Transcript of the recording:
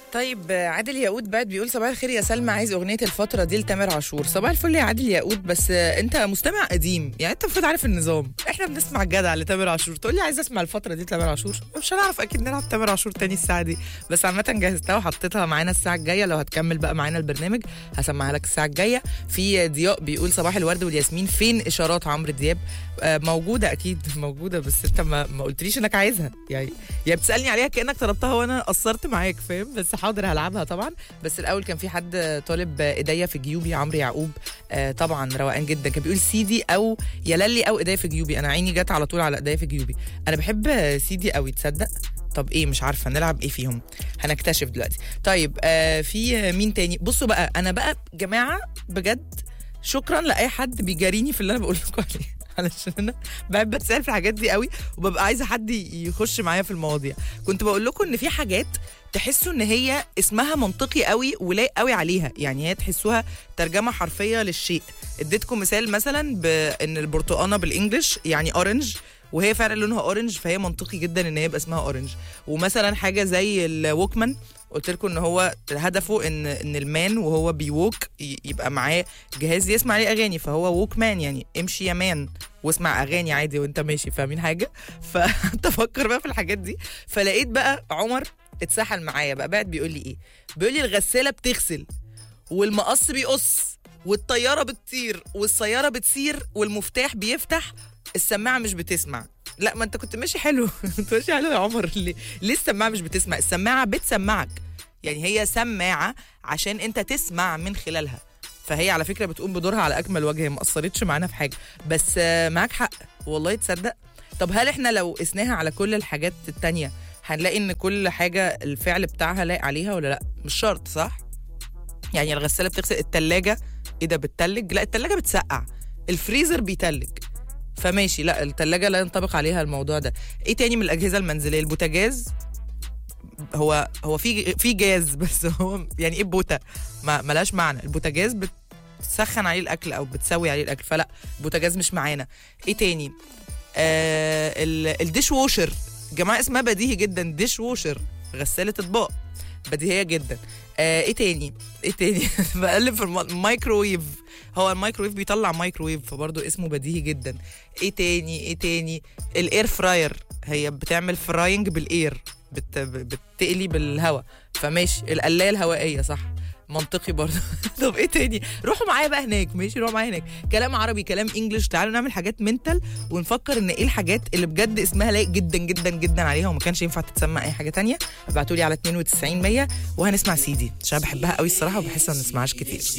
طيب عادل ياقوت بعد بيقول صباح الخير يا سلمى عايز اغنيه الفتره دي لتامر عاشور صباح الفل يا عادل ياقوت بس انت مستمع قديم يعني انت المفروض عارف النظام احنا بنسمع الجدع لتامر عاشور تقول لي عايز اسمع الفتره دي لتامر عاشور مش هنعرف اكيد نلعب تامر عاشور تاني الساعه دي بس عامه جهزتها وحطيتها معانا الساعه الجايه لو هتكمل بقى معانا البرنامج هسمعها لك الساعه الجايه في ضياء بيقول صباح الورد والياسمين فين اشارات عمرو دياب آه، موجوده اكيد موجوده بس انت ما, ما قلتليش انك عايزها يعني يا بتسالني عليها كانك طلبتها وانا قصرت معاك فاهم بس حاضر هلعبها طبعا بس الاول كان في حد طالب ايديا في جيوبي عمرو يعقوب آه طبعا روقان جدا كان بيقول سيدي او يا للي او ايديا في جيوبي انا عيني جت على طول على ايديا في جيوبي انا بحب سيدي قوي تصدق طب ايه مش عارفه نلعب ايه فيهم هنكتشف دلوقتي طيب آه في مين تاني بصوا بقى انا بقى جماعه بجد شكرا لاي حد بيجاريني في اللي انا بقول لكم عليه علشان انا بحب اتسال في الحاجات دي قوي وببقى عايزه حد يخش معايا في المواضيع كنت بقول لكم ان في حاجات تحسوا ان هي اسمها منطقي قوي ولايق قوي عليها يعني هي تحسوها ترجمه حرفيه للشيء اديتكم مثال مثلا بان البرتقانه بالانجلش يعني اورنج وهي فعلا لونها اورنج فهي منطقي جدا ان هي يبقى اسمها اورنج ومثلا حاجه زي الووكمان قلت لكم ان هو هدفه ان ان المان وهو بيوك ي- يبقى معاه جهاز يسمع عليه اغاني فهو ووك مان يعني امشي يا مان واسمع اغاني عادي وانت ماشي فاهمين حاجه فتفكر بقى في الحاجات دي فلقيت بقى عمر اتسحل معايا بقى بعد بيقول لي ايه بيقول لي الغساله بتغسل والمقص بيقص والطياره بتطير والسياره بتسير والمفتاح بيفتح السماعه مش بتسمع لا ما انت كنت ماشي حلو كنت ماشي حلو يا عمر ليه ليه السماعه مش بتسمع السماعه بتسمعك يعني هي سماعه عشان انت تسمع من خلالها فهي على فكره بتقوم بدورها على اكمل وجه هي ما قصرتش معانا في حاجه بس آه، معاك حق والله تصدق طب هل احنا لو قسناها على كل الحاجات التانية هنلاقي ان كل حاجه الفعل بتاعها لايق عليها ولا لا مش شرط صح يعني الغساله بتغسل التلاجة ايه ده بتتلج لا التلاجة بتسقع الفريزر بيتلج فماشي لا التلاجة لا ينطبق عليها الموضوع ده ايه تاني من الاجهزه المنزليه البوتاجاز هو هو في في جاز بس هو يعني ايه بوتا ما ملاش معنى البوتاجاز بتسخن عليه الاكل او بتسوي عليه الاكل فلا البوتاجاز مش معانا ايه تاني آه ال- الديش ووشر جماعه اسمها بديهي جدا ديش ووشر غساله اطباق بديهيه جدا آه ايه تاني ايه تاني بقلب في الم- الميكروويف هو الميكروويف بيطلع مايكروويف فبرضه اسمه بديهي جدا ايه تاني ايه تاني الاير فراير هي بتعمل فراينج بالاير بت... بتقلي بالهواء فماشي القلايه الهوائيه صح منطقي برضه طب ايه تاني روحوا معايا بقى هناك ماشي روحوا معايا هناك كلام عربي كلام انجلش تعالوا نعمل حاجات منتال ونفكر ان ايه الحاجات اللي بجد اسمها لايق جدا جدا جدا عليها وما كانش ينفع تتسمى اي حاجه تانية ابعتوا لي على 92 100 وهنسمع سيدي عشان أنا بحبها قوي الصراحه وبحس ما بنسمعهاش كتير